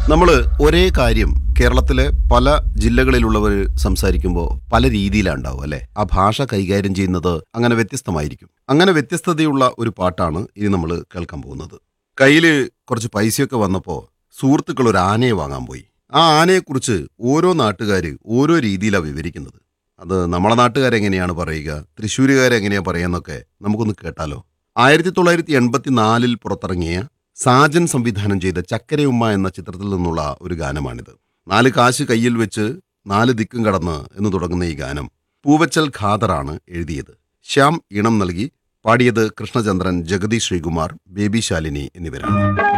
നമ്മൾ ഒരേ കാര്യം കേരളത്തിലെ പല ജില്ലകളിലുള്ളവർ സംസാരിക്കുമ്പോൾ പല രീതിയിലാണ് ഉണ്ടാവും അല്ലെ ആ ഭാഷ കൈകാര്യം ചെയ്യുന്നത് അങ്ങനെ വ്യത്യസ്തമായിരിക്കും അങ്ങനെ വ്യത്യസ്തതയുള്ള ഒരു പാട്ടാണ് ഇനി നമ്മൾ കേൾക്കാൻ പോകുന്നത് കയ്യിൽ കുറച്ച് പൈസയൊക്കെ വന്നപ്പോൾ സുഹൃത്തുക്കൾ ഒരു ആനയെ വാങ്ങാൻ പോയി ആ ആനയെക്കുറിച്ച് ഓരോ നാട്ടുകാർ ഓരോ രീതിയിലാണ് വിവരിക്കുന്നത് അത് നമ്മളെ നാട്ടുകാരെങ്ങനെയാണ് പറയുക തൃശ്ശൂരുകാരെങ്ങനെയാണ് പറയുന്നൊക്കെ നമുക്കൊന്ന് കേട്ടാലോ ആയിരത്തി തൊള്ളായിരത്തി എൺപത്തി നാലിൽ പുറത്തിറങ്ങിയ സാജൻ സംവിധാനം ചെയ്ത ചക്കരയുമ്മ എന്ന ചിത്രത്തിൽ നിന്നുള്ള ഒരു ഗാനമാണിത് നാല് കാശ് കയ്യിൽ വെച്ച് നാല് ദിക്കും കടന്ന് എന്ന് തുടങ്ങുന്ന ഈ ഗാനം പൂവച്ചൽ ഖാദറാണ് എഴുതിയത് ശ്യാം ഈണം നൽകി പാടിയത് കൃഷ്ണചന്ദ്രൻ ജഗതി ശ്രീകുമാർ ബേബി ശാലിനി എന്നിവരാണ്